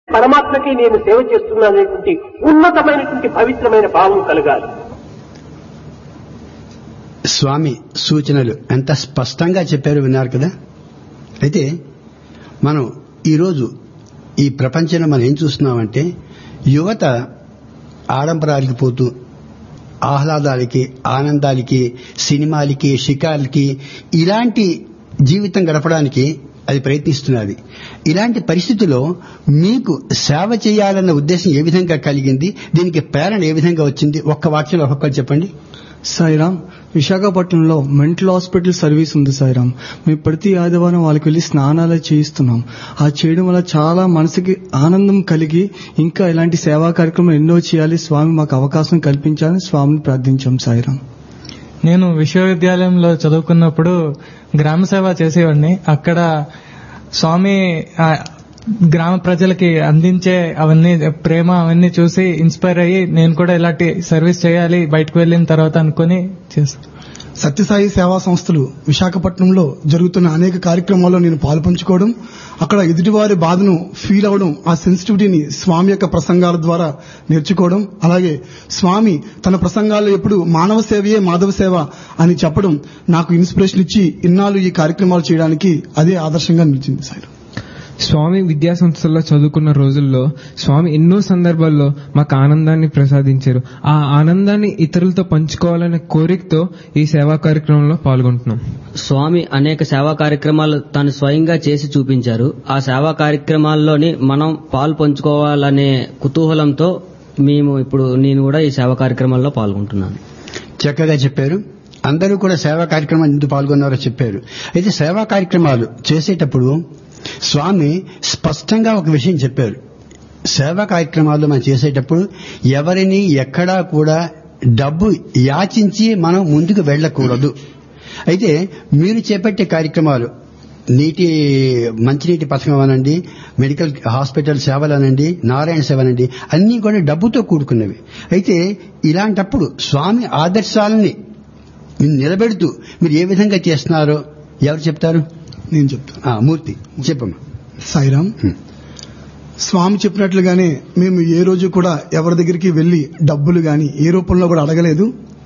పరమాత్మకి నేను సేవ చేస్తున్నాననేటువంటి ఉన్నతమైనటువంటి పవిత్రమైన భావం కలగాలి స్వామి సూచనలు ఎంత స్పష్టంగా చెప్పారు విన్నారు కదా అయితే మనం ఈరోజు ఈ ప్రపంచంలో మనం ఏం చూస్తున్నామంటే యువత ఆడంబరాలకి పోతూ ఆహ్లాదాలకి ఆనందాలకి సినిమాలకి షికార్లకి ఇలాంటి జీవితం గడపడానికి అది ప్రయత్నిస్తున్నది ఇలాంటి పరిస్థితిలో మీకు సేవ చేయాలన్న ఉద్దేశం ఏ విధంగా కలిగింది దీనికి ప్రేరణ ఏ విధంగా వచ్చింది ఒక్క వాక్యంలో ఒక్కొక్కరు చెప్పండి సాయిరామ్ విశాఖపట్నంలో మెంటల్ హాస్పిటల్ సర్వీస్ ఉంది సాయిరామ్ మేము ప్రతి ఆదివారం వాళ్ళకి వెళ్ళి స్నానాలు చేయిస్తున్నాం ఆ చేయడం వల్ల చాలా మనసుకి ఆనందం కలిగి ఇంకా ఇలాంటి సేవా కార్యక్రమం ఎన్నో చేయాలి స్వామి మాకు అవకాశం కల్పించాలని స్వామిని ప్రార్థించాం సాయిరామ్ నేను విశ్వవిద్యాలయంలో చదువుకున్నప్పుడు గ్రామ సేవ చేసేవాడిని అక్కడ స్వామి ఆ, గ్రామ ప్రజలకి అందించే అవన్నీ ప్రేమ అవన్నీ చూసి ఇన్స్పైర్ అయ్యి నేను కూడా ఇలాంటి సర్వీస్ చేయాలి బయటకు వెళ్ళిన తర్వాత అనుకుని చేశాను సత్యసాయి సేవా సంస్థలు విశాఖపట్నంలో జరుగుతున్న అనేక కార్యక్రమాల్లో నేను పాల్పంచుకోవడం అక్కడ ఎదుటివారి బాధను ఫీల్ అవడం ఆ సెన్సిటివిటీని స్వామి యొక్క ప్రసంగాల ద్వారా నేర్చుకోవడం అలాగే స్వామి తన ప్రసంగాల్లో ఎప్పుడు మానవ సేవయే మాధవ సేవ అని చెప్పడం నాకు ఇన్స్పిరేషన్ ఇచ్చి ఇన్నాళ్ళు ఈ కార్యక్రమాలు చేయడానికి అదే ఆదర్శంగా నిలిచింది సార్ స్వామి విద్యా సంస్థల్లో చదువుకున్న రోజుల్లో స్వామి ఎన్నో సందర్భాల్లో మాకు ఆనందాన్ని ప్రసాదించారు ఆ ఆనందాన్ని ఇతరులతో పంచుకోవాలనే కోరికతో ఈ సేవా కార్యక్రమంలో పాల్గొంటున్నాం స్వామి అనేక సేవా కార్యక్రమాలు తాను స్వయంగా చేసి చూపించారు ఆ సేవా కార్యక్రమాల్లోని మనం పాలు పంచుకోవాలనే కుతూహలంతో మేము ఇప్పుడు నేను కూడా ఈ సేవా కార్యక్రమాల్లో పాల్గొంటున్నాను చక్కగా చెప్పారు అందరూ కూడా సేవా కార్యక్రమాలు ఎందుకు పాల్గొన్నారో చెప్పారు అయితే సేవా కార్యక్రమాలు చేసేటప్పుడు స్వామి స్పష్టంగా ఒక విషయం చెప్పారు సేవా కార్యక్రమాలు మనం చేసేటప్పుడు ఎవరిని ఎక్కడా కూడా డబ్బు యాచించి మనం ముందుకు వెళ్ళకూడదు అయితే మీరు చేపట్టే కార్యక్రమాలు నీటి మంచినీటి పథకం అనండి మెడికల్ హాస్పిటల్ సేవలు అనండి నారాయణ సేవ అనండి అన్నీ కూడా డబ్బుతో కూడుకున్నవి అయితే ఇలాంటప్పుడు స్వామి ఆదర్శాలని నిలబెడుతూ మీరు ఏ విధంగా చేస్తున్నారో ఎవరు చెప్తారు నేను చెప్తాను ఆ, మూర్తి చెప్పమ్మా సాయిరామ్ స్వామి చెప్పినట్లుగానే మేము ఏ రోజు కూడా ఎవరి దగ్గరికి వెళ్లి డబ్బులు గాని ఏ రూపంలో కూడా అడగలేదు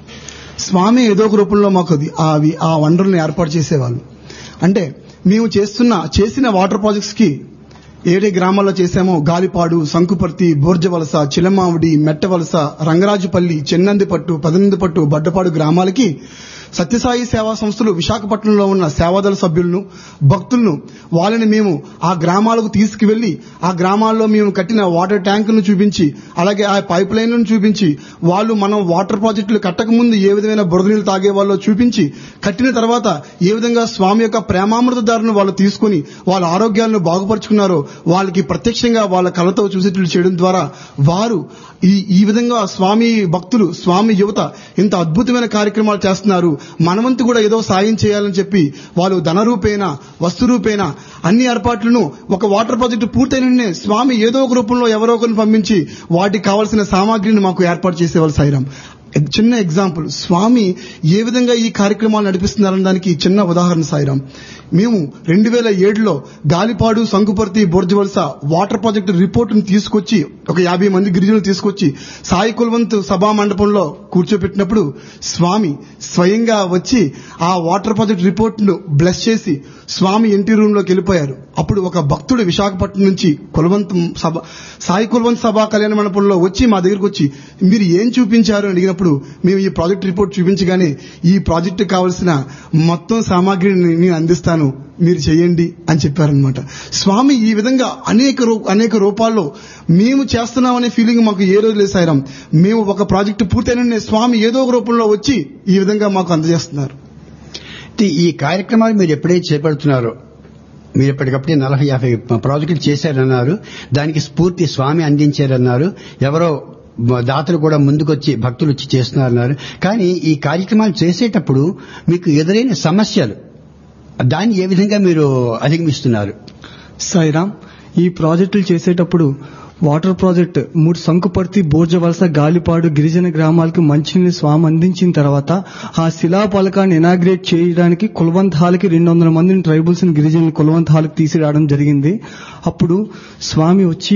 స్వామి ఏదో ఒక రూపంలో మాకు అది అవి ఆ వనరులను ఏర్పాటు చేసేవాళ్ళు అంటే మేము చేస్తున్న చేసిన వాటర్ ప్రాజెక్ట్స్ కి ఏడే గ్రామాల్లో చేశామో గాలిపాడు సంకుపర్తి బోర్జవలస చిలమావిడి మెట్టవలస రంగరాజుపల్లి చెన్నందిపట్టు పదనందిపట్టు బడ్డపాడు గ్రామాలకి సత్యసాయి సేవా సంస్థలు విశాఖపట్నంలో ఉన్న సేవాదళ సభ్యులను భక్తులను వాళ్ళని మేము ఆ గ్రామాలకు తీసుకువెళ్లి ఆ గ్రామాల్లో మేము కట్టిన వాటర్ ట్యాంకులను చూపించి అలాగే ఆ పైప్ లైన్లను చూపించి వాళ్ళు మనం వాటర్ ప్రాజెక్టులు కట్టక ముందు ఏ విధమైన బురద నీళ్లు తాగే వాళ్ళో చూపించి కట్టిన తర్వాత ఏ విధంగా స్వామి యొక్క ప్రేమామృత ధారను వాళ్ళు తీసుకుని వాళ్ళ ఆరోగ్యాలను బాగుపరుచుకున్నారో వాళ్ళకి ప్రత్యక్షంగా వాళ్ళ కళతో చూసేట్లు చేయడం ద్వారా వారు ఈ ఈ విధంగా స్వామి భక్తులు స్వామి యువత ఇంత అద్భుతమైన కార్యక్రమాలు చేస్తున్నారు మనవంతు కూడా ఏదో సాయం చేయాలని చెప్పి వాళ్ళు ధన రూపేణ వస్తు రూపేణ అన్ని ఏర్పాట్లను ఒక వాటర్ ప్రాజెక్టు పూర్తయిన స్వామి ఏదో ఒక రూపంలో ఎవరో ఒకరిని పంపించి వాటికి కావాల్సిన సామాగ్రిని మాకు ఏర్పాటు చేసేవాళ్ళు సాయిరాం చిన్న ఎగ్జాంపుల్ స్వామి ఏ విధంగా ఈ కార్యక్రమాలు నడిపిస్తున్నారన్న దానికి చిన్న ఉదాహరణ సాయిరాం మేము రెండు వేల ఏడులో గాలిపాడు సంకుపర్తి బొర్జవలస వాటర్ ప్రాజెక్టు రిపోర్టును తీసుకొచ్చి ఒక యాభై మంది గిరిజనులు తీసుకొచ్చి సాయి కుల్వంత్ సభా మండపంలో కూర్చోపెట్టినప్పుడు స్వామి స్వయంగా వచ్చి ఆ వాటర్ ప్రాజెక్ట్ రిపోర్టును బ్లెస్ చేసి స్వామి ఇంటి రూమ్ లోకి వెళ్ళిపోయారు అప్పుడు ఒక భక్తుడు విశాఖపట్నం నుంచి కులవంత్ సభ సాయి కులవంత్ సభా కళ్యాణ మండపంలో వచ్చి మా దగ్గరకు వచ్చి మీరు ఏం చూపించారు అని అడిగినప్పుడు మేము ఈ ప్రాజెక్ట్ రిపోర్ట్ చూపించగానే ఈ ప్రాజెక్టు కావలసిన మొత్తం సామాగ్రిని నేను అందిస్తాను మీరు చేయండి అని చెప్పారనమాట స్వామి ఈ విధంగా అనేక రూ- అనేక రూపాల్లో మేము చేస్తున్నామనే ఫీలింగ్ మాకు ఏ రోజు లేదు సాయిరాం మేము ఒక ప్రాజెక్టు పూర్తయిన స్వామి ఏదో ఒక రూపంలో వచ్చి ఈ విధంగా మాకు అందజేస్తున్నారు అయితే ఈ కార్యక్రమాలు మీరు ఎప్పుడైతే చేపడుతున్నారో మీరు ఎప్పటికప్పుడే నలభై యాభై ప్రాజెక్టులు చేశారన్నారు దానికి స్ఫూర్తి స్వామి అందించారన్నారు ఎవరో దాతలు కూడా ముందుకొచ్చి భక్తులు వచ్చి చేస్తున్నారన్నారు కానీ ఈ కార్యక్రమాలు చేసేటప్పుడు మీకు ఎదురైన సమస్యలు దాన్ని ఏ విధంగా మీరు అధిగమిస్తున్నారు సాయిరామ్ ఈ ప్రాజెక్టులు చేసేటప్పుడు వాటర్ ప్రాజెక్ట్ మూడు సంకుపర్తి బోర్జవలస గాలిపాడు గిరిజన గ్రామాలకు మంచినీళ్ళు స్వామి అందించిన తర్వాత ఆ శిలా పలకాన్ని ఇనాగ్రేట్ చేయడానికి కులవంత్ హాల్కి రెండు వందల మందిని ట్రైబల్స్ గిరిజనులు కులవంత్ హాల్కి తీసుకురావడం జరిగింది అప్పుడు స్వామి వచ్చి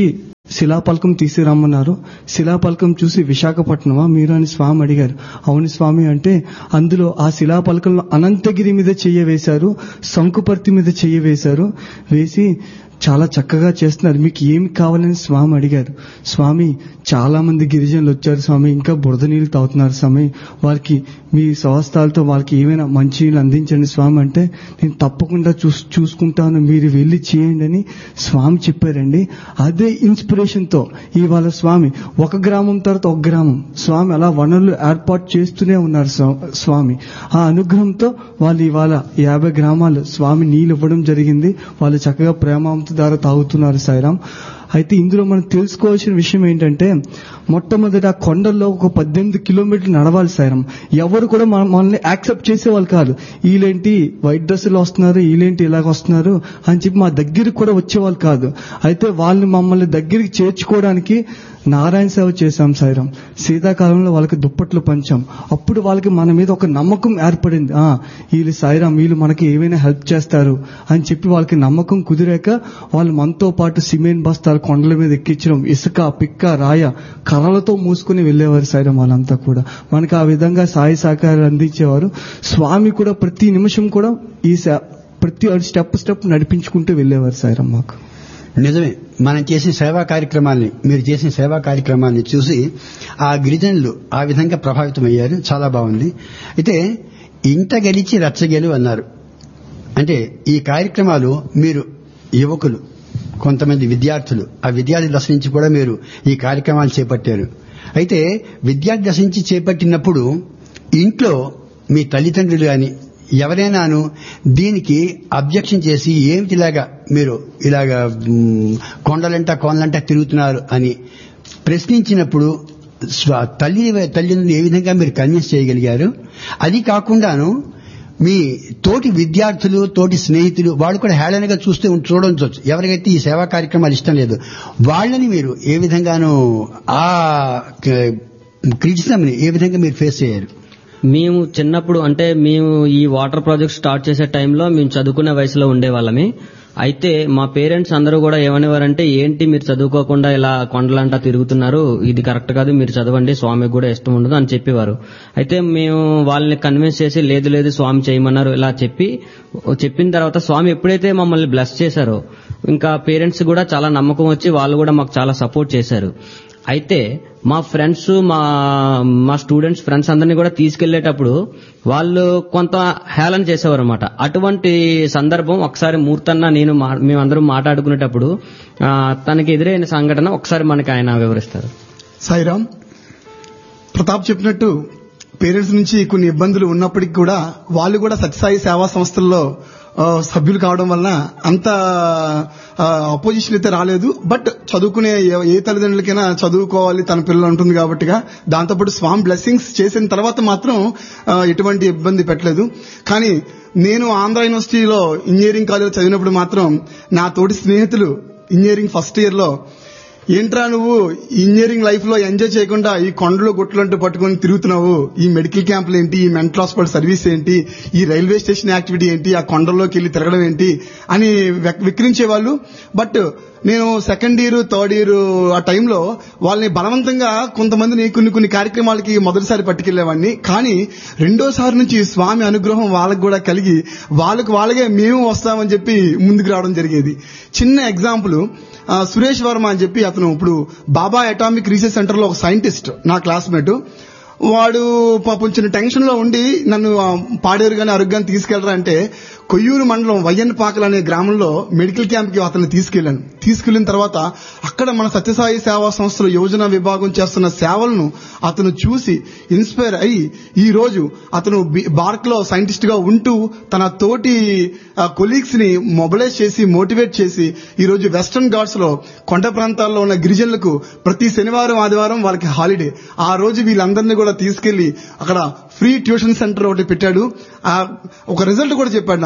శిలాపలకం తీసుకురమ్మన్నారు శిలాపలకం చూసి విశాఖపట్నమా మీరు అని స్వామి అడిగారు అవును స్వామి అంటే అందులో ఆ శిలాపలకంలో అనంతగిరి మీద చెయ్య వేశారు శంకుపర్తి మీద చెయ్య వేశారు వేసి చాలా చక్కగా చేస్తున్నారు మీకు ఏమి కావాలని స్వామి అడిగారు స్వామి చాలా మంది గిరిజనులు వచ్చారు స్వామి ఇంకా బురద నీళ్ళు తాగుతున్నారు స్వామి వారికి మీ స్వస్థాలతో వాళ్ళకి ఏమైనా మంచి నీళ్ళు అందించండి స్వామి అంటే నేను తప్పకుండా చూస్ చూసుకుంటాను మీరు వెళ్ళి చేయండి అని స్వామి చెప్పారండి అదే ఇన్స్పిరేషన్ తో ఇవాళ స్వామి ఒక గ్రామం తర్వాత ఒక గ్రామం స్వామి అలా వనరులు ఏర్పాటు చేస్తూనే ఉన్నారు స్వా- స్వామి ఆ అనుగ్రహంతో వాళ్ళు ఇవాళ యాభై గ్రామాలు స్వామి నీళ్ళు ఇవ్వడం జరిగింది వాళ్ళు చక్కగా ప్రేమాంత ద్వారా తాగుతున్నారు సాయిరాం అయితే ఇందులో మనం తెలుసుకోవాల్సిన విషయం ఏంటంటే మొట్టమొదటి ఆ కొండల్లో ఒక పద్దెనిమిది కిలోమీటర్లు నడవాలి సాయిరం ఎవరు కూడా మన- మనల్ని యాక్సెప్ట్ చేసేవాళ్ళు కాదు వీళ్ళేంటి వైట్ డ్రెస్సులు వస్తున్నారు వీళ్ళేంటి ఇలాగ వస్తున్నారు అని చెప్పి మా దగ్గరికి కూడా వచ్చేవాళ్ళు కాదు అయితే వాళ్ళని మమ్మల్ని దగ్గరికి చేర్చుకోవడానికి నారాయణ సేవ చేశాం సాయిరం శీతాకాలంలో వాళ్ళకి దుప్పట్లు పంచాం అప్పుడు వాళ్ళకి మన మీద ఒక నమ్మకం ఏర్పడింది ఆ వీళ్ళు సాయిరాం వీళ్ళు మనకి ఏమైనా హెల్ప్ చేస్తారు అని చెప్పి వాళ్ళకి నమ్మకం కుదిరాక వాళ్ళు మనతో పాటు సిమెంట్ బస్తాలు కొండల మీద ఎక్కించడం ఇసుక పిక్క రాయ కర్రలతో మూసుకుని వెళ్లేవారు సాయిరాం వాళ్ళంతా కూడా మనకి ఆ విధంగా సాయి సహకారాలు అందించేవారు స్వామి కూడా ప్రతి నిమిషం కూడా ఈ సే- ప్రతి స్టెప్ స్టెప్ నడిపించుకుంటూ వెళ్లేవారు సాయిరాం మాకు నిజమే మనం చేసిన సేవా కార్యక్రమాల్ని మీరు చేసిన సేవా కార్యక్రమాల్ని చూసి ఆ గిరిజనులు ఆ విధంగా ప్రభావితమయ్యారు చాలా బాగుంది అయితే ఇంట గెలిచి రచ్చగెలు అన్నారు అంటే ఈ కార్యక్రమాలు మీరు యువకులు కొంతమంది విద్యార్థులు ఆ విద్యార్థి దశ నుంచి కూడా మీరు ఈ కార్యక్రమాలు చేపట్టారు అయితే విద్యార్థి దశ నుంచి చేపట్టినప్పుడు ఇంట్లో మీ తల్లిదండ్రులు గాని ఎవరైనాను దీనికి అబ్జెక్షన్ చేసి ఏమిటి ఇలాగా మీరు ఇలాగా మ్, కొండలంట కోనలంట తిరుగుతున్నారు అని ప్రశ్నించినప్పుడు స్వ- తల్లి తల్లిదండ్రులు ఏ విధంగా మీరు కన్విన్స్ చేయగలిగారు అది కాకుండాను మీ తోటి విద్యార్థులు తోటి స్నేహితులు వాళ్ళు కూడా హేళనగా చూస్తే ఉం- చూడవచ్చు ఎవరికైతే ఈ సేవా కార్యక్రమాలు ఇష్టం లేదు వాళ్ళని మీరు ఏ విధంగానూ ఆ క్రిటిసిజంని ఏ విధంగా మీరు ఫేస్ చేయారు మేము చిన్నప్పుడు అంటే మేము ఈ వాటర్ ప్రాజెక్ట్ స్టార్ట్ చేసే టైంలో మేము చదువుకునే వయసులో ఉండేవాళ్ళమి అయితే మా పేరెంట్స్ అందరూ కూడా ఏమనేవారంటే ఏంటి మీరు చదువుకోకుండా ఇలా కొండలంటా తిరుగుతున్నారు ఇది కరెక్ట్ కాదు మీరు చదవండి స్వామికి కూడా ఇష్టం ఉండదు అని చెప్పేవారు అయితే మేము వాళ్ళని కన్విన్స్ చేసి లేదు లేదు స్వామి చేయమన్నారు ఇలా చెప్పి చెప్పిన తర్వాత స్వామి ఎప్పుడైతే మమ్మల్ని బ్లెస్ చేశారో ఇంకా పేరెంట్స్ కూడా చాలా నమ్మకం వచ్చి వాళ్ళు కూడా మాకు చాలా సపోర్ట్ చేశారు అయితే మా ఫ్రెండ్స్ మా మా స్టూడెంట్స్ ఫ్రెండ్స్ అందరినీ కూడా తీసుకెళ్లేటప్పుడు వాళ్ళు కొంత హేళన చేసేవారు అనమాట అటువంటి సందర్భం ఒకసారి మూర్తన్న నేను మా- మేమందరం మాట్లాడుకునేటప్పుడు ఆ, తనకి ఎదురైన సంఘటన ఒకసారి మనకి ఆయన వివరిస్తారు సాయిరామ్ ప్రతాప్ చెప్పినట్టు పేరెంట్స్ నుంచి కొన్ని ఇబ్బందులు ఉన్నప్పటికీ కూడా వాళ్ళు కూడా సత్యసాయి సేవా సంస్థల్లో ఆ, సభ్యులు కావడం వలన అంత అపోజిషన్ అయితే రాలేదు బట్ చదువుకునే ఏ- ఏ తల్లిదండ్రులకైనా చదువుకోవాలి తన పిల్లలు ఉంటుంది కాబట్టిగా దాంతోపాటు స్వామి బ్లెస్సింగ్స్ చేసిన తర్వాత మాత్రం ఆ, ఎటువంటి ఇబ్బంది పెట్టలేదు కానీ నేను ఆంధ్ర యూనివర్సిటీలో ఇంజనీరింగ్ కాలేజ్ చదివినప్పుడు మాత్రం నా తోటి స్నేహితులు ఇంజనీరింగ్ ఫస్ట్ ఇయర్ లో ఏంట్రా నువ్వు ఇంజనీరింగ్ లైఫ్ లో ఎంజాయ్ చేయకుండా ఈ కొండలు గుట్టలు అంటూ పట్టుకొని తిరుగుతున్నావు ఈ మెడికల్ క్యాంపులు ఏంటి ఈ మెంటల్ హాస్పిటల్ సర్వీస్ ఏంటి ఈ రైల్వే స్టేషన్ యాక్టివిటీ ఏంటి ఆ కొండల్లోకి వెళ్ళి తిరగడం ఏంటి అని వెక్- విక్రించేవాళ్ళు బట్ నేను సెకండ్ ఇయర్ థర్డ్ ఇయర్ ఆ టైంలో వాళ్ళని బలవంతంగా కొంతమందిని కొన్ని కొన్ని కార్యక్రమాలకి మొదటిసారి పట్టుకెళ్లేవాడిని కానీ రెండోసారి నుంచి స్వామి అనుగ్రహం వాళ్ళకి కూడా కలిగి వాళ్ళకి వాళ్ళగే మేము వస్తామని చెప్పి ముందుకు రావడం జరిగేది చిన్న ఎగ్జాంపుల్ ఆ, సురేష్ వర్మ అని చెప్పి అతను ఇప్పుడు బాబా అటామిక్ రీసెర్చ్ సెంటర్ లో ఒక సైంటిస్ట్ నా క్లాస్మేట్ వాడు పాపం చిన్న టెన్షన్ లో ఉండి నన్ను ఆ, పాడేరు గాని అరుగ్గాని తీసుకెళ్లరా అంటే కొయ్యూరు మండలం వయ్యన్ పాకలు అనే గ్రామంలో మెడికల్ క్యాంప్ కి అతన్ని తీసుకెళ్లాను తీసుకెళ్లిన తర్వాత అక్కడ మన సత్యసాయి సేవా సంస్థల యోజన విభాగం చేస్తున్న సేవలను అతను చూసి ఇన్స్పైర్ అయ్యి ఈ రోజు అతను బి- బార్క్ లో సైంటిస్ట్ గా ఉంటూ తన తోటి కొలీగ్స్ ని మొబిలైజ్ చేసి మోటివేట్ చేసి ఈ రోజు వెస్టర్న్ ఘాట్స్ లో కొండ ప్రాంతాల్లో ఉన్న గిరిజనులకు ప్రతి శనివారం ఆదివారం వాళ్ళకి హాలిడే ఆ రోజు వీళ్ళందరినీ కూడా తీసుకెళ్లి అక్కడ ఫ్రీ ట్యూషన్ సెంటర్ ఒకటి పెట్టాడు ఆ ఒక రిజల్ట్ కూడా చెప్పాడు నాకు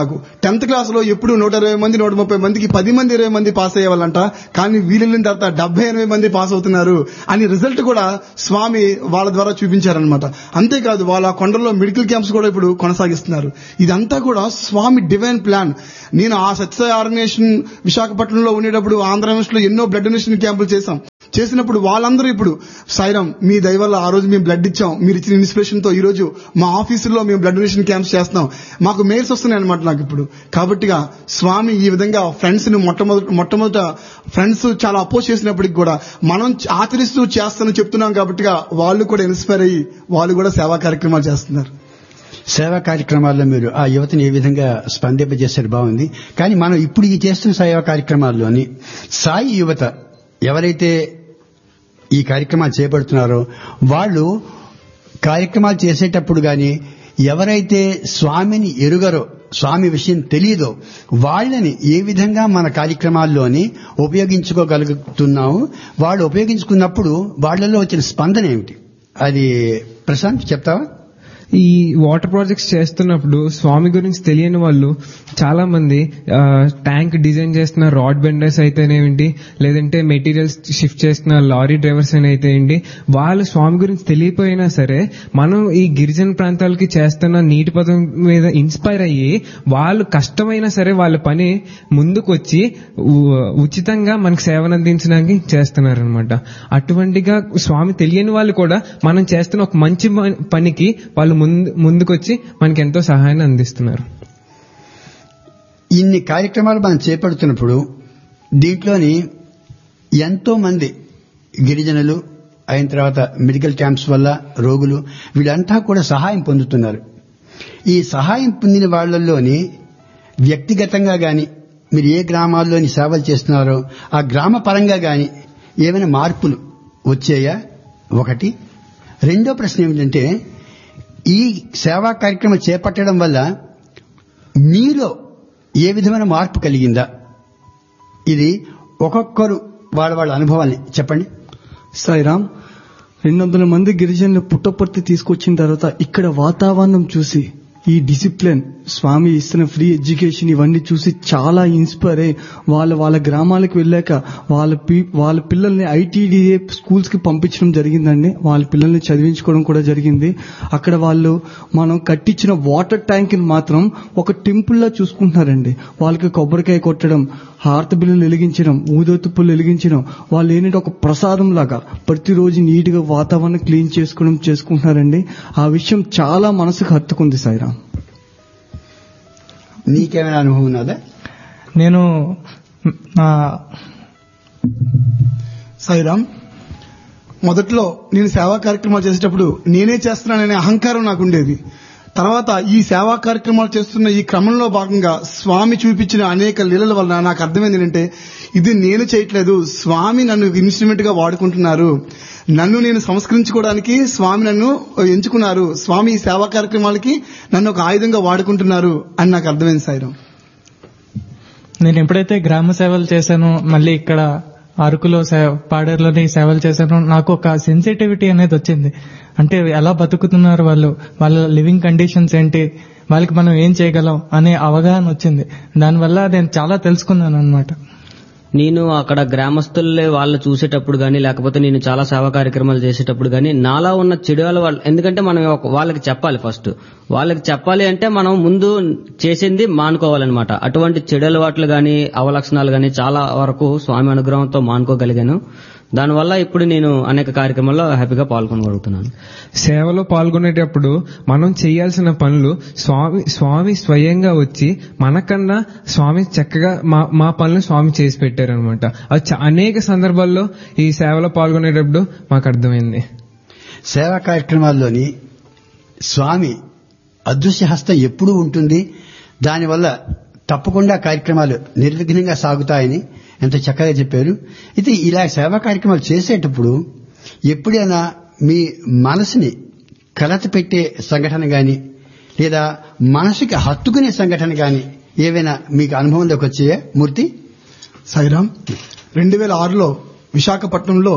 నాకు టెన్త్ క్లాస్ లో ఎప్పుడు నూట ఇరవై మంది నూట ముప్పై మందికి పది మంది ఇరవై మంది పాస్ అయ్యేవాళ్ళంట కానీ వీళ్ళు వెళ్ళిన తర్వాత డెబ్బై ఎనభై మంది పాస్ అవుతున్నారు అని రిజల్ట్ కూడా స్వామి వాళ్ళ ద్వారా చూపించారనమాట అంతేకాదు వాళ్ళ కొండల్లో మెడికల్ క్యాంప్స్ కూడా ఇప్పుడు కొనసాగిస్తున్నారు ఇదంతా కూడా స్వామి డివైన్ ప్లాన్ నేను ఆ సత్య ఆర్గనైజేషన్ విశాఖపట్నంలో ఉండేటప్పుడు ఆంధ్రప్రదేశ్ లో ఎన్నో బ్లడ్ డొనేషన్ క్యాంపులు చేశాం చేసినప్పుడు వాళ్ళందరూ ఇప్పుడు సాయిరాం మీ దయ వల్ల ఆ రోజు మేము బ్లడ్ ఇచ్చాం మీరు ఇచ్చిన ఇన్స్పిరేషన్ తో ఈ రోజు మా ఆఫీసుల్లో మేము బ్లడ్ డొనేషన్ క్యాంప్స్ చేస్తున్నాం మాకు మెయిల్స్ వస్తున్నాయి అనమాట నాకు ఇప్పుడు కాబట్టిగా స్వామి ఈ విధంగా ఫ్రెండ్స్ ని మొట్టమొదటి మొట్టమొదట ఫ్రెండ్స్ చాలా అపోజ్ చేసినప్పటికి కూడా మనం ఆచరిస్తూ చేస్తానని చెప్తున్నాం కాబట్టిగా వాళ్ళు కూడా ఇన్స్పైర్ అయ్యి వాళ్ళు కూడా సేవా కార్యక్రమాలు చేస్తున్నారు సేవా కార్యక్రమాల్లో మీరు ఆ యువతని ఏ విధంగా స్పందింపజేశారు బాగుంది కానీ మనం ఇప్పుడు ఈ చేస్తున్న సేవా కార్యక్రమాల్లోని సాయి యువత ఎవరైతే ఈ కార్యక్రమాలు చేపడుతున్నారో వాళ్ళు కార్యక్రమాలు చేసేటప్పుడు గాని ఎవరైతే స్వామిని ఎరుగరో స్వామి విషయం తెలియదో వాళ్ళని ఏ విధంగా మన కార్యక్రమాల్లోని ఉపయోగించుకోగలుగుతున్నాము వాళ్ళు ఉపయోగించుకున్నప్పుడు వాళ్ళలో వచ్చిన స్పందన ఏమిటి అది ప్రశాంత్ చెప్తావా ఈ వాటర్ ప్రాజెక్ట్స్ చేస్తున్నప్పుడు స్వామి గురించి తెలియని వాళ్ళు చాలా మంది ఆ, ట్యాంక్ డిజైన్ చేస్తున్న రాడ్ బెండర్స్ అయితేనేమిటి లేదంటే మెటీరియల్స్ షిఫ్ట్ చేస్తున్న లారీ డ్రైవర్స్ అని అయితే ఏంటి వాళ్ళు స్వామి గురించి తెలియపోయినా సరే మనం ఈ గిరిజన ప్రాంతాలకి చేస్తున్న నీటి పదం మీద ఇన్స్పైర్ అయ్యి వాళ్ళు కష్టమైనా సరే వాళ్ళ పని ముందుకు వచ్చి ఉ- ఉచితంగా మనకు సేవను అందించడానికి చేస్తున్నారు అనమాట అటువంటిగా స్వామి తెలియని వాళ్ళు కూడా మనం చేస్తున్న ఒక మంచి ప- పనికి వాళ్ళు ముందు ముందుకొచ్చి మనకి ఎంతో సహాయాన్ని అందిస్తున్నారు ఇన్ని కార్యక్రమాలు మనం చేపడుతున్నప్పుడు దీంట్లోని ఎంతో మంది గిరిజనులు అయిన తర్వాత మెడికల్ క్యాంప్స్ వల్ల రోగులు వీళ్ళంతా కూడా సహాయం పొందుతున్నారు ఈ సహాయం పొందిన వాళ్ళల్లోని వ్యక్తిగతంగా గాని మీరు ఏ గ్రామాల్లోని సేవలు చేస్తున్నారో ఆ గ్రామ పరంగా గాని ఏమైనా మార్పులు వచ్చాయా ఒకటి రెండో ప్రశ్న ఏమిటంటే ఈ సేవా కార్యక్రమం చేపట్టడం వల్ల మీలో ఏ విధమైన మార్పు కలిగిందా ఇది ఒక్కొక్కరు వాళ్ళ వాళ్ళ అనుభవాల్ని చెప్పండి సాయిరామ్ రెండు వందల మంది గిరిజనులు పుట్టపర్తి తీసుకొచ్చిన తర్వాత ఇక్కడ వాతావరణం చూసి ఈ డిసిప్లిన్ స్వామి ఇస్తున్న ఫ్రీ ఎడ్యుకేషన్ ఇవన్నీ చూసి చాలా ఇన్స్పైర్ అయ్యి వాళ్ళ వాళ్ళ గ్రామాలకు వెళ్ళాక వాళ్ళ పి- వాళ్ళ పిల్లల్ని ఐటీడీఏ స్కూల్స్ కి పంపించడం జరిగిందండి వాళ్ళ పిల్లల్ని చదివించుకోవడం కూడా జరిగింది అక్కడ వాళ్ళు మనం కట్టించిన వాటర్ ట్యాంక్ ని మాత్రం ఒక టెంపుల్ లా చూసుకుంటున్నారండి వాళ్ళకి కొబ్బరికాయ కొట్టడం హారత బిల్లులు వెలిగించడం ఊదోతుప్పులు వెలిగించడం వాళ్ళు ఏంటంటే ఒక ప్రసాదం లాగా ప్రతిరోజు నీట్ గా వాతావరణం క్లీన్ చేసుకోవడం చేసుకుంటున్నారండి ఆ విషయం చాలా మనసుకు హత్తుకుంది సాయిరామ్ నీకేమైనా అనుభవం ఉన్నదా నేను నా సాయిరామ్ మొదట్లో నేను సేవా కార్యక్రమాలు చేసేటప్పుడు నేనే చేస్తున్నాననే అహంకారం నాకు ఉండేది తర్వాత ఈ సేవా కార్యక్రమాలు చేస్తున్న ఈ క్రమంలో భాగంగా స్వామి చూపించిన అనేక లీలల వలన నాకు అర్థమైంది ఏంటంటే ఇది నేను చేయట్లేదు స్వామి నన్ను ఇన్స్ట్రుమెంట్ గా వాడుకుంటున్నారు నన్ను నేను సంస్కరించుకోవడానికి స్వామి నన్ను ఎంచుకున్నారు స్వామి ఈ సేవా కార్యక్రమాలకి నన్ను ఒక ఆయుధంగా వాడుకుంటున్నారు అని నాకు అర్థమైంది సాయిరామ్ నేను ఎప్పుడైతే గ్రామ సేవలు చేశానో మళ్ళీ ఇక్కడ అరకులో సే- పాడేరులోని సేవలు చేశానో నాకు ఒక సెన్సిటివిటీ అనేది వచ్చింది అంటే ఎలా బతుకుతున్నారు వాళ్ళు వాళ్ళ లివింగ్ కండిషన్స్ ఏంటి వాళ్ళకి మనం ఏం చేయగలం అనే అవగాహన వచ్చింది దానివల్ల నేను చాలా తెలుసుకున్నాను అనమాట నేను అక్కడ గ్రామస్తులే వాళ్ళు చూసేటప్పుడు గానీ లేకపోతే నేను చాలా సేవా కార్యక్రమాలు చేసేటప్పుడు గానీ నాలా ఉన్న చెడు వాళ్ళు ఎందుకంటే మనం ఒక- వాళ్ళకి చెప్పాలి ఫస్ట్ వాళ్ళకి చెప్పాలి అంటే మనం ముందు చేసింది మానుకోవాలన్నమాట అటువంటి చెడు అలవాట్లు గానీ అవలక్షణాలు గానీ చాలా వరకు స్వామి అనుగ్రహంతో మానుకోగలిగాను దానివల్ల ఇప్పుడు నేను అనేక కార్యక్రమాల్లో హ్యాపీగా పాల్గొనగలుగుతున్నాను సేవలో పాల్గొనేటప్పుడు మనం చేయాల్సిన పనులు స్వామి స్వామి స్వయంగా వచ్చి మనకన్నా స్వామి చక్కగా మా మా పనులు స్వామి చేసి పెట్టారనమాట అది చ- అనేక సందర్భాల్లో ఈ సేవలో పాల్గొనేటప్పుడు మాకు అర్థమైంది సేవా కార్యక్రమాల్లోని స్వామి అదృశ్య హస్తం ఎప్పుడూ ఉంటుంది దానివల్ల తప్పకుండా కార్యక్రమాలు నిర్విఘ్నంగా సాగుతాయని ఎంతో చక్కగా చెప్పారు ఇది ఇలా సేవా కార్యక్రమాలు చేసేటప్పుడు ఎప్పుడైనా మీ మనసుని కలత పెట్టే సంఘటన గాని లేదా మనసుకి హత్తుకునే సంఘటన గాని ఏవైనా మీకు అనుభవంలోకి వచ్చాయా మూర్తి సాయిరామ్ రెండు వేల ఆరులో విశాఖపట్నంలో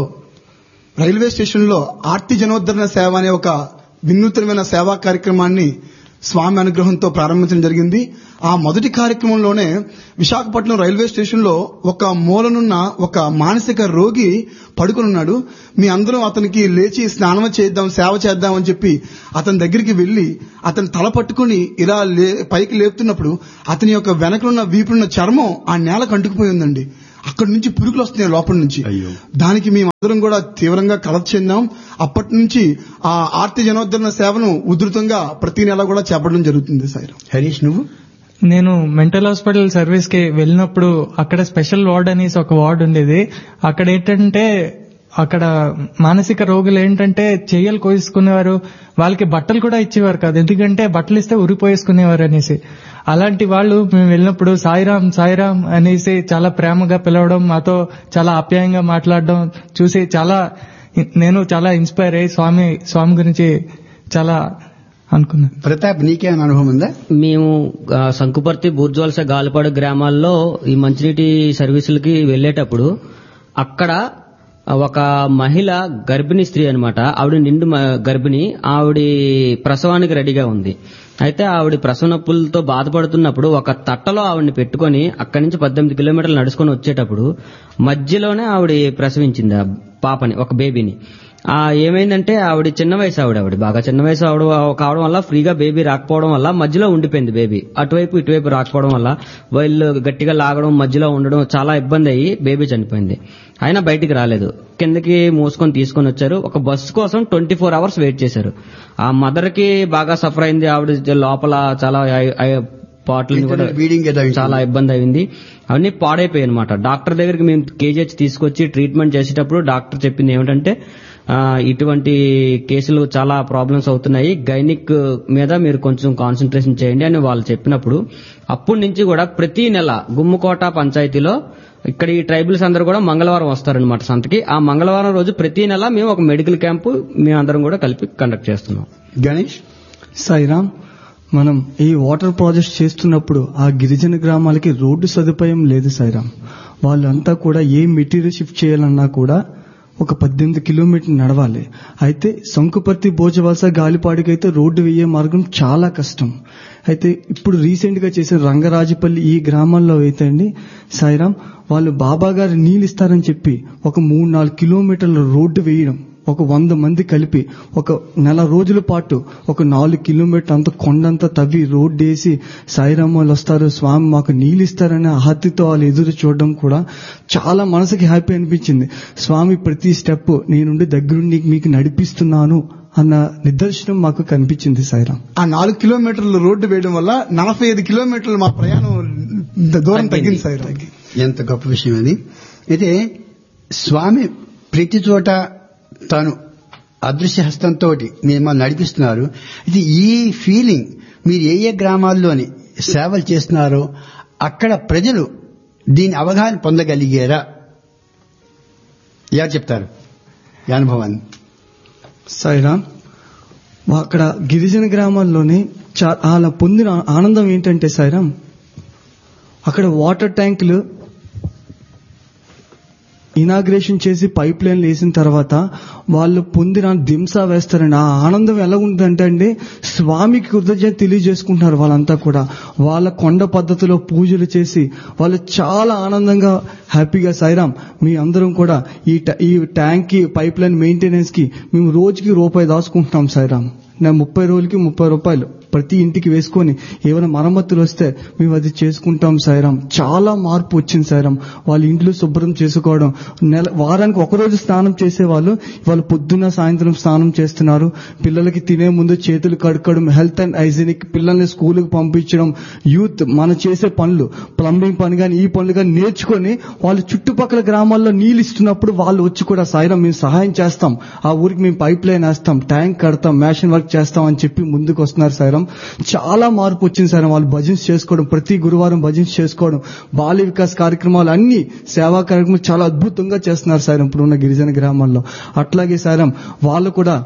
రైల్వే స్టేషన్లో ఆర్తి జనోద్ధరణ సేవ అనే ఒక వినూత్నమైన సేవా కార్యక్రమాన్ని స్వామి అనుగ్రహంతో ప్రారంభించడం జరిగింది ఆ మొదటి కార్యక్రమంలోనే విశాఖపట్నం రైల్వే స్టేషన్ లో ఒక మూలనున్న ఒక మానసిక రోగి పడుకునున్నాడు మీ అందరం అతనికి లేచి స్నానం చేద్దాం సేవ చేద్దాం అని చెప్పి అతని దగ్గరికి వెళ్లి అతని తల పట్టుకుని ఇలా లే పైకి లేపుతున్నప్పుడు అతని యొక్క వెనకలున్న వీపులున్న చర్మం ఆ నేలకు అంటుకుపోయి ఉందండి అక్కడి నుంచి పురుగులు వస్తున్నాయి లోపల నుంచి అయ్యో. దానికి మేమందరం కూడా తీవ్రంగా కలత చెందాం అప్పటి నుంచి ఆ ఆర్తి జనోద్ధరణ సేవను ఉధృతంగా ప్రతి నెల కూడా చేపట్టడం జరుగుతుంది సార్ హరీష్ నువ్వు నేను మెంటల్ హాస్పిటల్ సర్వీస్ కి వెళ్ళినప్పుడు అక్కడ స్పెషల్ వార్డ్ అనేసి ఒక వార్డ్ ఉండేది అక్కడ ఏంటంటే అక్కడ మానసిక రోగులు ఏంటంటే చెయ్యలు కోసుకునేవారు వాళ్ళకి బట్టలు కూడా ఇచ్చేవారు కాదు ఎందుకంటే బట్టలు ఇస్తే ఉరిపోయేసుకునేవారు అనేసి అలాంటి వాళ్ళు మేము వెళ్ళినప్పుడు సాయిరాం సాయిరాం అనేసి చాలా ప్రేమగా పిలవడం మాతో చాలా ఆప్యాయంగా మాట్లాడడం చూసి చాలా నేను చాలా ఇన్స్పైర్ అయ్యి స్వామి స్వామి గురించి చాలా అనుకున్నాను ప్రతాప్ నీకేమైనా అనుభవం ఉందా మేము ఆ, సంకుపర్తి బూర్జోల్స గాలిపాడు గ్రామాల్లో ఈ మంచినీటి సర్వీసులకి వెళ్ళేటప్పుడు అక్కడ ఒక మహిళ గర్భిణీ స్త్రీ అన్నమాట ఆవిడ నిండు మ- గర్భిణి ఆవిడ ప్రసవానికి రెడీగా ఉంది అయితే ఆవిడ ప్రసవ నొప్పులతో బాధపడుతున్నప్పుడు ఒక తట్టలో ఆవిడని పెట్టుకొని అక్కడి నుంచి పద్దెనిమిది కిలోమీటర్లు నడుచుకొని వచ్చేటప్పుడు మధ్యలోనే ఆవిడ ప్రసవించింది ఆ పాపని ఒక బేబీని ఆ ఏమైందంటే ఆవిడ చిన్న వయసు ఆవిడ ఆవిడ బాగా చిన్న వయసు ఆవిడ కావడం వల్ల ఫ్రీగా బేబీ రాకపోవడం వల్ల మధ్యలో ఉండిపోయింది బేబీ అటువైపు ఇటువైపు రాకపోవడం వల్ల వీళ్ళు గట్టిగా లాగడం మధ్యలో ఉండడం చాలా ఇబ్బంది అయ్యి బేబీ చనిపోయింది అయినా బయటికి రాలేదు కిందకి మూసుకొని తీసుకొని వచ్చారు ఒక బస్సు కోసం ట్వంటీ ఫోర్ అవర్స్ వెయిట్ చేశారు ఆ మదర్ కి బాగా సఫర్ అయింది ఆవిడ లోపల చాలా ఐ- ఐ- పాటలు కూడా బ్లీడింగ్ ఏదో అయింది. చాలా ఇబ్బంది అయింది అవన్నీ పాడైపోయాయి అనమాట డాక్టర్ దగ్గరికి మేము కేజీహెచ్ తీసుకొచ్చి ట్రీట్మెంట్ చేసేటప్పుడు డాక్టర్ చెప్పింది ఏమిటంటే ఆ, ఇటువంటి కేసులు చాలా ప్రాబ్లమ్స్ అవుతున్నాయి గైనిక్ మీద మీరు కొంచెం కాన్సన్ట్రేషన్ చేయండి అని వాళ్ళు చెప్పినప్పుడు అప్పటి నుంచి కూడా ప్రతి నెల గుమ్మకోట పంచాయతీలో ఇక్కడ ఈ ట్రైబల్స్ అందరూ కూడా మంగళవారం వస్తారనమాట సంతకి ఆ మంగళవారం రోజు ప్రతి నెల మేము ఒక మెడికల్ క్యాంపు మేమందరం కూడా కలిపి కండక్ట్ చేస్తున్నాం గణేష్ సాయిరామ్ మనం ఈ వాటర్ ప్రాజెక్ట్ చేస్తున్నప్పుడు ఆ గిరిజన గ్రామాలకి రోడ్డు సదుపాయం లేదు సాయిరామ్ వాళ్ళంతా కూడా ఏ మెటీరియల్ షిఫ్ట్ చేయాలన్నా కూడా ఒక పద్దెనిమిది కిలోమీటర్లు నడవాలి అయితే సంకుపర్తి భోజవలస గాలిపాడికైతే రోడ్డు వేయే మార్గం చాలా కష్టం అయితే ఇప్పుడు రీసెంట్ గా చేసిన రంగరాజపల్లి ఈ గ్రామాల్లో అయితే అండి సాయిరామ్ వాళ్ళు బాబా గారు నీళ్ళు ఇస్తారని చెప్పి ఒక మూడు నాలుగు కిలోమీటర్ల రోడ్డు వేయడం ఒక వంద మంది కలిపి ఒక నెల రోజుల పాటు ఒక నాలుగు కిలోమీటర్ అంత కొండంతా తవ్వి రోడ్డు వేసి సాయిరామ్ వాళ్ళు వస్తారు స్వామి మాకు నీళ్ళు ఇస్తారనే ఆహతితో వాళ్ళు ఎదురు చూడడం కూడా చాలా మనసుకి హ్యాపీ అనిపించింది స్వామి ప్రతి స్టెప్ నేనుండి దగ్గరుండి మీకు నడిపిస్తున్నాను అన్న నిదర్శనం మాకు కనిపించింది సాయిరామ్ ఆ నాలుగు కిలోమీటర్ల రోడ్డు వేయడం వల్ల నలభై ఐదు కిలోమీటర్లు మా ప్రయాణం దూరం తగ్గింది సార్ ఎంత గొప్ప విషయం అది అయితే స్వామి ప్రతి చోట తాను అదృశ్య హస్తంతో మిమ్మల్ని నడిపిస్తున్నారు ఇది ఈ ఫీలింగ్ మీరు ఏ ఏ గ్రామాల్లోని సేవలు చేస్తున్నారో అక్కడ ప్రజలు దీని అవగాహన పొందగలిగారా ఎవరు చెప్తారు ఈ అనుభవాన్ని సాయిరామ్ అక్కడ గిరిజన గ్రామాల్లోనే చా- అలా పొందిన ఆనందం ఏంటంటే సాయిరామ్ అక్కడ వాటర్ ట్యాంకులు ఇనాగ్రేషన్ చేసి పైప్ లైన్లు వేసిన తర్వాత వాళ్ళు పొందిన దింస వేస్తారండి ఆ ఆనందం ఎలా ఉంటుందంటే అండి స్వామికి కృతజ్ఞత తెలియజేసుకుంటున్నారు వాళ్ళంతా కూడా వాళ్ళ కొండ పద్ధతిలో పూజలు చేసి వాళ్ళు చాలా ఆనందంగా హ్యాపీగా సాయిరామ్ మీ అందరం కూడా ఈ ట- ఈ ట్యాంక్ కి పైప్ లైన్ మెయింటెనెన్స్ కి మేము రోజుకి రూపాయి దాచుకుంటున్నాం సాయిరామ్ నేను ముప్పై రోజులకి ముప్పై రూపాయలు ప్రతి ఇంటికి వేసుకొని ఏమైనా మరమ్మతులు వస్తే మేము అది చేసుకుంటాం సాయిరామ్ చాలా మార్పు వచ్చింది సాయిరామ్ వాళ్ళ ఇంట్లో శుభ్రం చేసుకోవడం నెల వారానికి ఒక రోజు స్నానం చేసేవాళ్ళు వాళ్ళు పొద్దున్న సాయంత్రం స్నానం చేస్తున్నారు పిల్లలకి తినే ముందు చేతులు కడుక్కోవడం హెల్త్ అండ్ హైజీనిక్ పిల్లల్ని స్కూల్కి పంపించడం యూత్ మనం చేసే పనులు ప్లంబింగ్ పని కానీ ఈ పనులు కానీ నేర్చుకొని వాళ్ళు చుట్టుపక్కల గ్రామాల్లో నీళ్ళు ఇస్తున్నప్పుడు వాళ్ళు వచ్చి కూడా సాయిరామ్ మేము సహాయం చేస్తాం ఆ ఊరికి మేము పైప్ లైన్ వేస్తాం ట్యాంక్ కడతాం మ్యాషన్ వర్క్ చేస్తాం అని చెప్పి ముందుకు వస్తున్నారు సాయిరామ్ చాలా మార్పు వచ్చింది సార్ వాళ్ళు భజన్స్ చేసుకోవడం ప్రతి గురువారం భజన్స్ చేసుకోవడం బాల వికాస్ కార్యక్రమాలు అన్ని సేవా కార్యక్రమాలు చాలా అద్భుతంగా చేస్తున్నారు సార్ ఇప్పుడు ఉన్న గిరిజన గ్రామాల్లో అట్లాగే సారం వాళ్ళు కూడా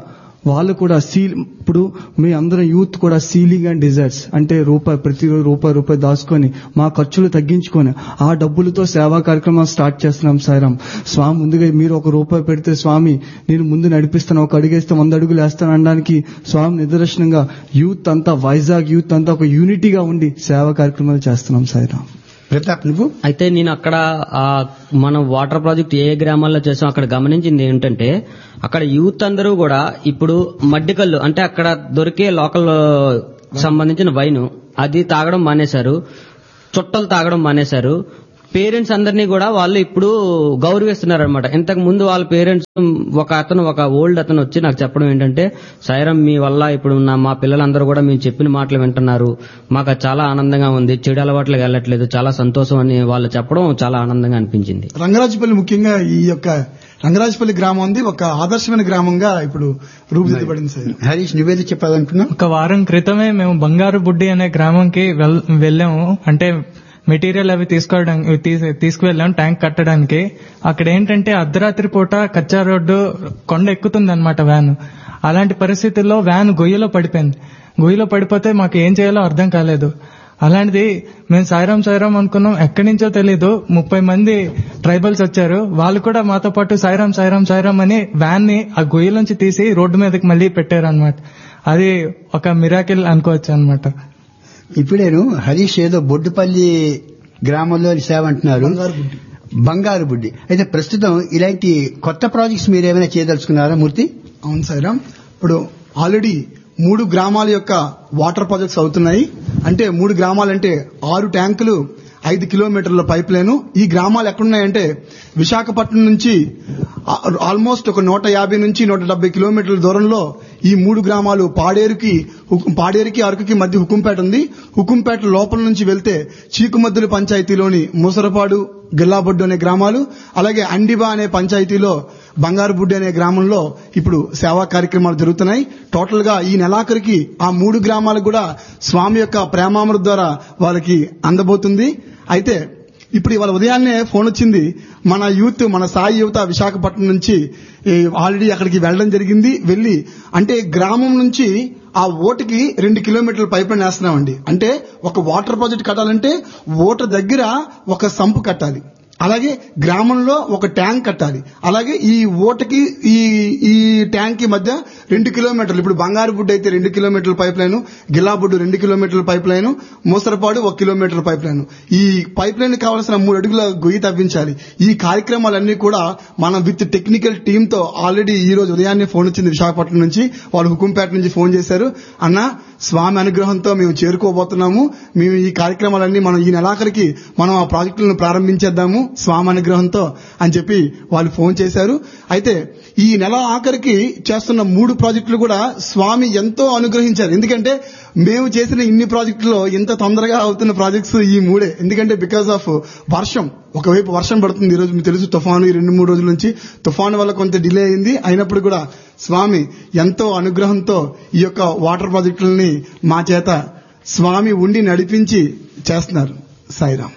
వాళ్ళు కూడా సీల్ ఇప్పుడు మీ అందరం యూత్ కూడా సీలింగ్ అండ్ డిజైర్స్ అంటే రూపాయి ప్రతి రూపాయి రూపాయి దాచుకొని మా ఖర్చులు తగ్గించుకొని ఆ డబ్బులతో సేవా కార్యక్రమాలు స్టార్ట్ చేస్తున్నాం సాయిరాం స్వామి ముందుగా మీరు ఒక రూపాయి పెడితే స్వామి నేను ముందు నడిపిస్తాను ఒక అడుగేస్తే వంద అడుగులు వేస్తాను అనడానికి స్వామి నిదర్శనంగా యూత్ అంతా వైజాగ్ యూత్ అంతా ఒక యూనిటీగా ఉండి సేవా కార్యక్రమాలు చేస్తున్నాం సాయిరాం ప్రతాప్ నువ్వు అయితే నేను అక్కడ ఆ మనం వాటర్ ప్రాజెక్ట్ ఏ గ్రామాల్లో చేసాం అక్కడ గమనించింది ఏంటంటే అక్కడ యూత్ అందరూ కూడా ఇప్పుడు మడ్డికల్లు అంటే అక్కడ దొరికే లోకల్ సంబంధించిన వైన్ అది తాగడం మానేశారు చుట్టలు తాగడం మానేశారు పేరెంట్స్ అందరినీ కూడా వాళ్ళు ఇప్పుడు గౌరవిస్తున్నారు అనమాట ఇంతకు ముందు వాళ్ళ పేరెంట్స్ ఒక అతను ఒక ఓల్డ్ అతను వచ్చి నాకు చెప్పడం ఏంటంటే సైరం మీ వల్ల ఇప్పుడు నా మా పిల్లలందరూ కూడా మేము చెప్పిన మాటలు వింటున్నారు మాకు అది చాలా ఆనందంగా ఉంది చెడు అలవాట్లకు వెళ్ళట్లేదు చాలా సంతోషం అని వాళ్ళు చెప్పడం చాలా ఆనందంగా అనిపించింది రంగరాజపల్లి ముఖ్యంగా ఈ యొక్క రంగరాజపల్లి గ్రామం ఉంది ఒక ఆదర్శమైన గ్రామంగా ఇప్పుడు రూపుదిద్దబడింది సార్ హరీష్ నువ్వేదో చెప్పాలనుకున్నావు ఒక వారం క్రితమే మేము బంగారు బుడ్డి అనే గ్రామంకి వెల్- వెళ్ళాము అంటే మెటీరియల్ అవి తీసుకోవడానికి తీసు- తీసుకువెళ్ళాం ట్యాంక్ కట్టడానికి అక్కడ ఏంటంటే అర్ధరాత్రి పూట కచ్చా రోడ్డు కొండ ఎక్కుతుంది అనమాట వ్యాన్ అలాంటి పరిస్థితుల్లో వ్యాన్ గొయ్యిలో పడిపోయింది గొయ్యిలో పడిపోతే మాకు ఏం చేయాలో అర్థం కాలేదు అలాంటిది మేము సాయిరాం సాయిరాం అనుకున్నాం ఎక్కడి నుంచో తెలీదు ముప్పై మంది ట్రైబల్స్ వచ్చారు వాళ్ళు కూడా మాతో పాటు సాయిరాం సాయిరాం సాయిరాం అని వ్యాన్ ని ఆ గొయ్యిలోంచి తీసి రోడ్డు మీదకి మళ్ళీ పెట్టారు అనమాట అది ఒక మిరాకిల్ అనుకోవచ్చు అనమాట ఇప్పుడేను హరీష్ ఏదో బొడ్డుపల్లి గ్రామంలో సేవ అంటున్నారు బంగారు బుడ్డి. బంగారు బుడ్డి అయితే ప్రస్తుతం ఇలాంటి కొత్త ప్రాజెక్ట్స్ మీరు ఏమైనా చేయదలుచుకున్నారా మూర్తి అవును సాయిరామ్ ఇప్పుడు ఆల్రెడీ మూడు గ్రామాల యొక్క వాటర్ ప్రాజెక్ట్స్ అవుతున్నాయి అంటే మూడు గ్రామాలంటే ఆరు ట్యాంకులు ఐదు కిలోమీటర్ల పైప్ లైన్ ఈ గ్రామాలు ఎక్కడున్నాయంటే విశాఖపట్నం నుంచి ఆ- ఆల్మోస్ట్ ఒక నూట యాభై నుంచి నూట డెబ్బై కిలోమీటర్ల దూరంలో ఈ మూడు గ్రామాలు పాడేరుకి హుకు- పాడేరుకి అరకుకి మధ్య హుకుంపేట ఉంది హుకుంపేట లోపల నుంచి వెళ్తే చీకుమద్దుల పంచాయతీలోని మూసరపాడు గిల్లాబొడ్డు అనే గ్రామాలు అలాగే అండిబా అనే పంచాయతీలో బంగారుబుడ్డి అనే గ్రామంలో ఇప్పుడు సేవా కార్యక్రమాలు జరుగుతున్నాయి టోటల్ గా ఈ నెలాఖరికి ఆ మూడు గ్రామాలకు కూడా స్వామి యొక్క ప్రేమామృత ద్వారా వాళ్ళకి అందబోతుంది అయితే ఇప్పుడు ఇవాళ ఉదయాన్నే ఫోన్ వచ్చింది మన యూత్ మన సాయి యువత విశాఖపట్నం నుంచి ఈ, ఆల్రెడీ అక్కడికి వెళ్ళడం జరిగింది వెళ్లి అంటే గ్రామం నుంచి ఆ ఓటుకి రెండు కిలోమీటర్ల పైప్ లైన్ వేస్తున్నామండి అంటే ఒక వాటర్ ప్రాజెక్ట్ కట్టాలంటే ఓటు దగ్గర ఒక సంపు కట్టాలి అలాగే గ్రామంలో ఒక ట్యాంక్ కట్టాలి అలాగే ఈ ఓటకి ఈ ఈ ట్యాంక్ కి మధ్య రెండు కిలోమీటర్లు ఇప్పుడు బంగారు బుడ్డు అయితే రెండు కిలోమీటర్ల పైప్ లైన్ గిల్లాబుడ్డు రెండు కిలోమీటర్ల పైప్ లైన్ మూసరపాడు ఒక కిలోమీటర్ పైప్ లైన్ ఈ పైప్ లైన్ కావాల్సిన మూడు అడుగుల గొయ్యి తవ్వించాలి ఈ కార్యక్రమాలన్నీ కూడా మనం విత్ టెక్నికల్ టీమ్ తో ఆల్రెడీ ఈ రోజు ఉదయాన్నే ఫోన్ వచ్చింది విశాఖపట్నం నుంచి వాళ్ళు హుకుంపేట నుంచి ఫోన్ చేశారు అన్న స్వామి అనుగ్రహంతో మేము చేరుకోబోతున్నాము మేము ఈ కార్యక్రమాలన్నీ మనం ఈ నెలాఖరికి మనం ఆ ప్రాజెక్టులను ప్రారంభించేద్దాము స్వామి అనుగ్రహంతో అని చెప్పి వాళ్ళు ఫోన్ చేశారు అయితే ఈ నెల ఆఖరికి చేస్తున్న మూడు ప్రాజెక్టులు కూడా స్వామి ఎంతో అనుగ్రహించారు ఎందుకంటే మేము చేసిన ఇన్ని ప్రాజెక్టుల్లో ఇంత తొందరగా అవుతున్న ప్రాజెక్ట్స్ ఈ మూడే ఎందుకంటే బికాస్ ఆఫ్ వర్షం ఒకవైపు వర్షం పడుతుంది ఈ రోజు మీకు తెలుసు తుఫాను ఈ రెండు మూడు రోజుల నుంచి తుఫాను వల్ల కొంత డిలే అయింది అయినప్పుడు కూడా స్వామి ఎంతో అనుగ్రహంతో ఈ యొక్క వాటర్ ప్రాజెక్టులని మా చేత స్వామి ఉండి నడిపించి చేస్తున్నారు సాయిరాం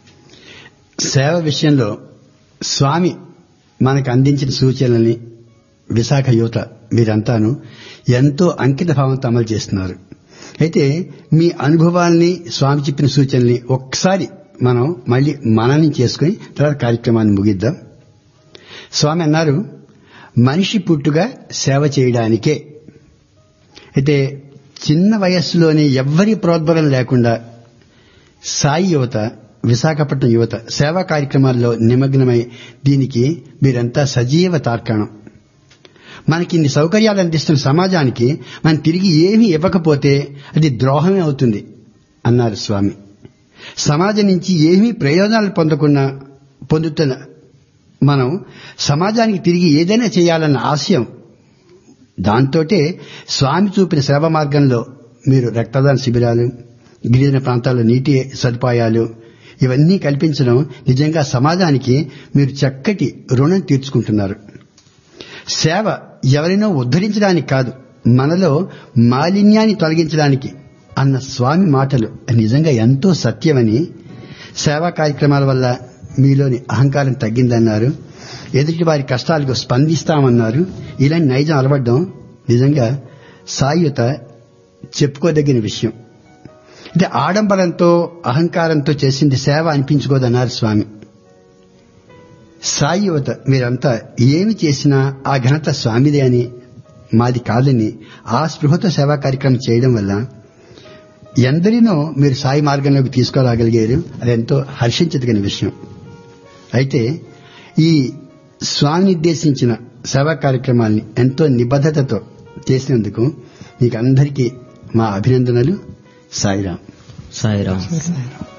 సేవ విషయంలో స్వామి మనకు అందించిన సూచనల్ని విశాఖ యువత మీరంతాను ఎంతో అంకిత భావంతో అమలు చేస్తున్నారు అయితే మీ అనుభవాల్ని స్వామి చెప్పిన సూచనల్ని ఒక్కసారి మనం మళ్ళీ మననం చేసుకుని తర్వాత కార్యక్రమాన్ని ముగిద్దాం స్వామి అన్నారు మనిషి పుట్టుగా సేవ చేయడానికే అయితే చిన్న వయస్సులోనే ఎవ్వరి ప్రోద్బలం లేకుండా సాయి యువత విశాఖపట్నం యువత సేవా కార్యక్రమాల్లో నిమగ్నమై దీనికి మీరంతా సజీవ తార్కాణం మనకి ఇన్ని సౌకర్యాలు అందిస్తున్న సమాజానికి మనం తిరిగి ఏమీ ఇవ్వకపోతే అది ద్రోహమే అవుతుంది అన్నారు స్వామి సమాజం నుంచి ఏమీ ప్రయోజనాలు పొందకుండా పొందుతున్న మనం సమాజానికి తిరిగి ఏదైనా చేయాలన్న ఆశయం దాంతోటే స్వామి చూపిన సేవ మార్గంలో మీరు రక్తదాన శిబిరాలు గిరిజన ప్రాంతాల్లో నీటి సదుపాయాలు ఇవన్నీ కల్పించడం నిజంగా సమాజానికి మీరు చక్కటి రుణం తీర్చుకుంటున్నారు సేవ ఎవరినో ఉద్ధరించడానికి కాదు మనలో మాలిన్యాన్ని తొలగించడానికి అన్న స్వామి మాటలు నిజంగా ఎంతో సత్యమని సేవా కార్యక్రమాల వల్ల మీలోని అహంకారం తగ్గిందన్నారు ఎదుటి వారి కష్టాలకు స్పందిస్తామన్నారు ఇలాంటి నైజం అలవడ్డం నిజంగా సాయుత చెప్పుకోదగిన విషయం అంటే ఆడంబరంతో అహంకారంతో చేసింది సేవ అనిపించుకోదన్నారు స్వామి సాయి యువత మీరంతా ఏమి చేసినా ఆ ఘనత స్వామిదే అని మాది కాదని ఆ స్పృహతో సేవా కార్యక్రమం చేయడం వల్ల ఎందరినో మీరు సాయి మార్గంలోకి తీసుకురాగలిగారు అది ఎంతో హర్షించదగిన విషయం అయితే ఈ స్వామి నిర్దేశించిన సేవా కార్యక్రమాల్ని ఎంతో నిబద్ధతతో చేసినందుకు మీకు అందరికీ మా అభినందనలు సాయిరాం సాయిరామ్